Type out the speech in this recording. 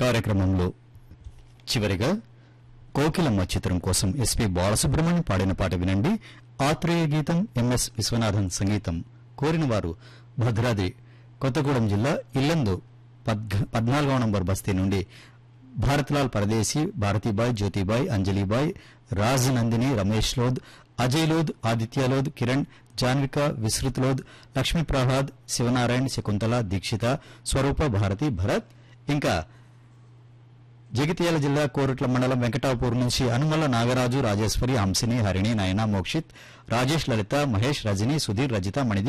కార్యక్రమంలో చివరిగా కోకిలమ్మ చిత్రం కోసం ఎస్పి బాలసుబ్రహ్మణ్యం పాడిన పాట వినండి ఆత్రేయ గీతం ఎంఎస్ విశ్వనాథన్ సంగీతం కోరిన వారు భద్రాద్రి కొత్తగూడెం జిల్లా ఇల్లందు పద్గ- పద్నాలుగవ నంబర్ బస్తీ నుండి భారత్లాల్ పరదేశీ భారతీబాయ్ జ్యోతిబాయ్ అంజలిబాయ్ రాజ్ నందిని రమేష్ లోద్ అజయ్ లోద్ ఆదిత్య లోద్ కిరణ్ జాన్విక విస్తృత్ లోద్ లక్ష్మీ ప్రహ్లాద్ శివనారాయణ్ శకుంతల దీక్షిత స్వరూప భారతి భరత్ ఇంకా జగిత్యాల జిల్లా కోరుట్ల మండలం వెంకటాపూర్ నుంచి అనుమల నాగరాజు రాజేశ్వరి హంసిని హరిణి నయన మోక్షిత్ రాజేష్ లలిత మహేష్ రజని సుధీర్ రజిత మణిది